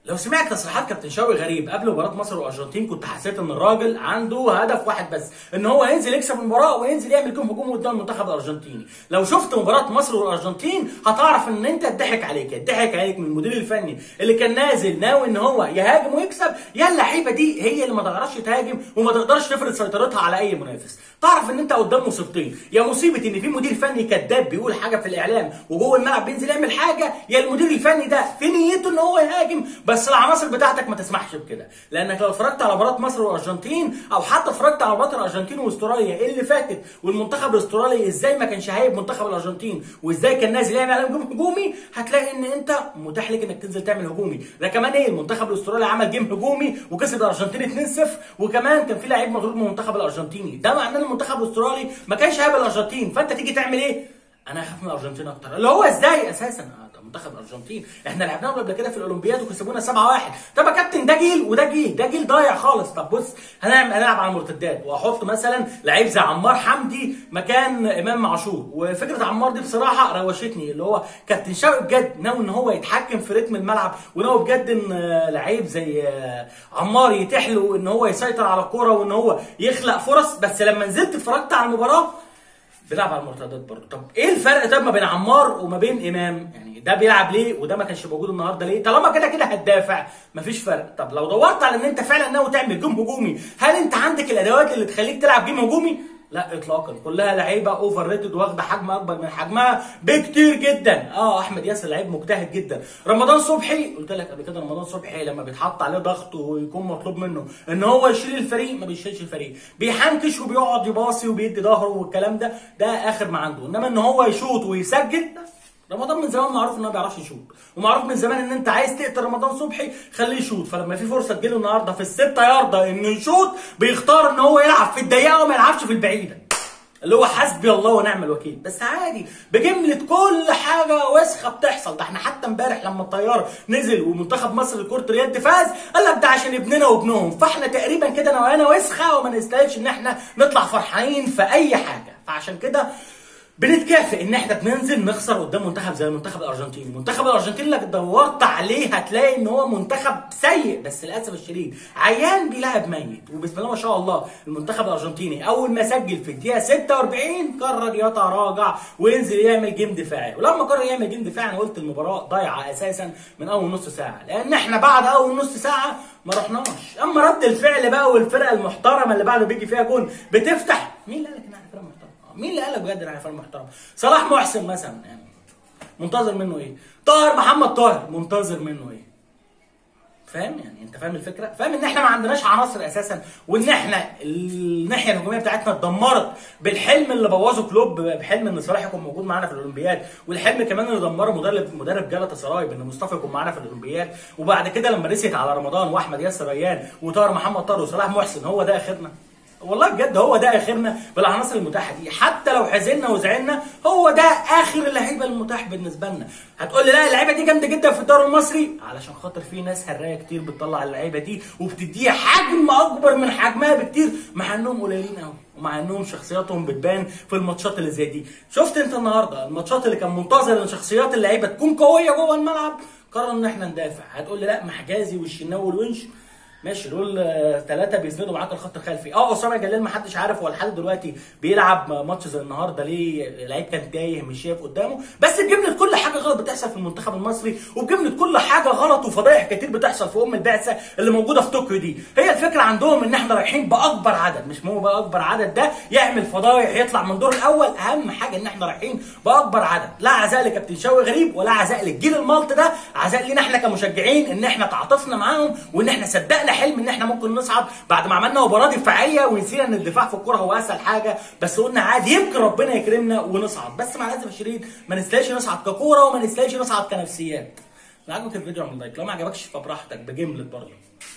لو سمعت تصريحات كابتن شوقي غريب قبل مباراه مصر والارجنتين كنت حسيت ان الراجل عنده هدف واحد بس ان هو ينزل يكسب المباراه وينزل يعمل كم هجوم قدام المنتخب الارجنتيني لو شفت مباراه مصر والارجنتين هتعرف ان انت اتضحك عليك اتضحك عليك من المدير الفني اللي كان نازل ناوي ان هو يهاجم ويكسب يا اللعيبه دي هي اللي ما تعرفش تهاجم وما تقدرش تفرض سيطرتها على اي منافس تعرف ان انت قدام مصيبتين يا مصيبه ان في مدير فني كذاب بيقول حاجه في الاعلام وجوه الملعب بينزل يعمل حاجه يا المدير الفني ده في نيته ان هو يهاجم بس العناصر بتاعتك ما تسمحش بكده لانك لو اتفرجت على مباراه مصر والارجنتين او حتى اتفرجت على مباراه الارجنتين واستراليا اللي فاتت والمنتخب الاسترالي ازاي ما كانش هايب منتخب الارجنتين وازاي كان نازل يعمل عليهم هجومي هتلاقي ان انت متاح لك انك تنزل تعمل هجومي ده كمان ايه المنتخب الاسترالي عمل جيم هجومي وكسب الارجنتين 2-0 وكمان كان في لعيب مغلوب من المنتخب الارجنتيني ده معناه ان المنتخب الاسترالي ما كانش هايب الارجنتين فانت تيجي تعمل ايه انا هخاف من الارجنتين اكتر اللي هو ازاي اساسا آه، ده منتخب الارجنتين احنا لعبناهم قبل كده في الاولمبياد وكسبونا 7-1 طب يا كابتن ده جيل وده جيل ده جيل ضايع خالص طب بص هنعمل هنلعب على المرتدات واحط مثلا لعيب زي عمار حمدي مكان امام عاشور وفكره عمار دي بصراحه روشتني اللي هو كابتن شوقي بجد ناوي ان هو يتحكم في رتم الملعب وناوي بجد ان آه، لعيب زي آه، عمار يتيح له ان هو يسيطر على الكوره وان هو يخلق فرص بس لما نزلت اتفرجت على المباراه بيلعب على المرتدات برضه طب ايه الفرق طب ما بين عمار وما بين امام يعني ده بيلعب ليه وده ما كانش موجود النهارده ليه طالما كده كده هتدافع مفيش فرق طب لو دورت على ان انت فعلا ناوي تعمل جيم هجومي هل انت عندك الادوات اللي تخليك تلعب جيم هجومي لا اطلاقا كلها لعيبه اوفر ريتد واخده حجم اكبر من حجمها بكتير جدا اه احمد ياسر لعيب مجتهد جدا رمضان صبحي قلت لك قبل كده رمضان صبحي لما بيتحط عليه ضغط ويكون مطلوب منه ان هو يشيل الفريق ما بيشيلش الفريق بيحنكش وبيقعد يباصي وبيدي ظهره والكلام ده ده اخر ما عنده انما ان هو يشوط ويسجل لا. رمضان من زمان معروف انه ما بيعرفش يشوط ومعروف من زمان ان انت عايز تقتل رمضان صبحي خليه يشوط فلما في فرصه تجيله النهارده في الستة يارده انه يشوط بيختار ان هو يلعب في الضيقه وما يلعبش في البعيده اللي هو حسبي الله ونعم الوكيل بس عادي بجمله كل حاجه وسخه بتحصل ده احنا حتى امبارح لما الطيار نزل ومنتخب مصر لكره اليد فاز قال لك ده عشان ابننا وابنهم فاحنا تقريبا كده نوايانا وسخه وما نستاهلش ان احنا نطلع فرحانين في اي حاجه فعشان كده بنتكافئ ان احنا بننزل نخسر قدام منتخب زي المنتخب الارجنتيني، المنتخب الارجنتيني اللي دورت عليه هتلاقي ان هو منتخب سيء بس للاسف الشديد عيان بيلعب ميت وبسم الله ما شاء الله المنتخب الارجنتيني اول ما سجل في الدقيقه 46 قرر يتراجع وينزل يعمل جيم دفاعي، ولما قرر يعمل جيم دفاعي انا قلت المباراه ضايعه اساسا من اول نص ساعه، لان احنا بعد اول نص ساعه ما رحناش، اما رد الفعل بقى والفرقه المحترمه اللي بعده بيجي فيها جون بتفتح مين اللي قال لك ان احنا فرقه محترمه؟ مين اللي قال لك بجد ان احنا فرقه محترمه؟ صلاح محسن مثلا يعني منتظر منه ايه؟ طاهر محمد طاهر منتظر منه ايه؟ فاهم يعني انت فاهم الفكره؟ فاهم ان احنا ما عندناش عناصر اساسا وان احنا الناحيه الهجوميه بتاعتنا اتدمرت بالحلم اللي بوظه كلوب بحلم ان صلاح يكون موجود معانا في الاولمبياد والحلم كمان اللي دمره مدرب مدرب جالاتا سراي بان مصطفى يكون معانا في الاولمبياد وبعد كده لما رست على رمضان واحمد ياسر ريان وطاهر محمد طاهر وصلاح محسن هو ده اخرنا والله بجد هو ده اخرنا بالعناصر المتاحه دي حتى لو حزنا وزعلنا هو ده اخر اللعيبه المتاح بالنسبه لنا هتقول لي لا اللعيبه دي جامده جدا في الدوري المصري علشان خاطر في ناس هرايه كتير بتطلع اللعيبه دي وبتديها حجم اكبر من حجمها بكتير مع انهم قليلين قوي ومع انهم شخصياتهم بتبان في الماتشات اللي زي دي شفت انت النهارده الماتشات اللي كان منتظر ان شخصيات اللعيبه تكون قويه جوه الملعب قرروا ان احنا ندافع هتقول لي لا محجازي والشناوي والونش ماشي دول ثلاثة بيسندوا معاك الخط الخلفي، اه اسامه جلال ما حدش عارف هو لحد دلوقتي بيلعب ماتش زي النهارده ليه لعيب كان تايه مش شايف قدامه، بس بجمله كل حاجه غلط بتحصل في المنتخب المصري وبجمله كل حاجه غلط وفضايح كتير بتحصل في ام البعثه اللي موجوده في طوكيو دي، هي الفكره عندهم ان احنا رايحين باكبر عدد مش مو بقى اكبر عدد ده يعمل فضايح يطلع من الدور الاول، اهم حاجه ان احنا رايحين باكبر عدد، لا عزاء لكابتن شوقي غريب ولا عزاء للجيل المالط ده، عزاء لينا احنا كمشجعين ان احنا تعاطفنا معاهم وان احنا صدقنا حلم ان احنا ممكن نصعد بعد ما عملنا مباراه دفاعيه ونسينا ان الدفاع في الكوره هو اسهل حاجه بس قلنا عادي يمكن ربنا يكرمنا ونصعد بس مع الاسف الشديد ما نستاهلش نصعد ككوره وما نستاهلش نصعد كنفسيات لو عجبك الفيديو اعمل لايك لو ما عجبكش فبراحتك بجمله برضه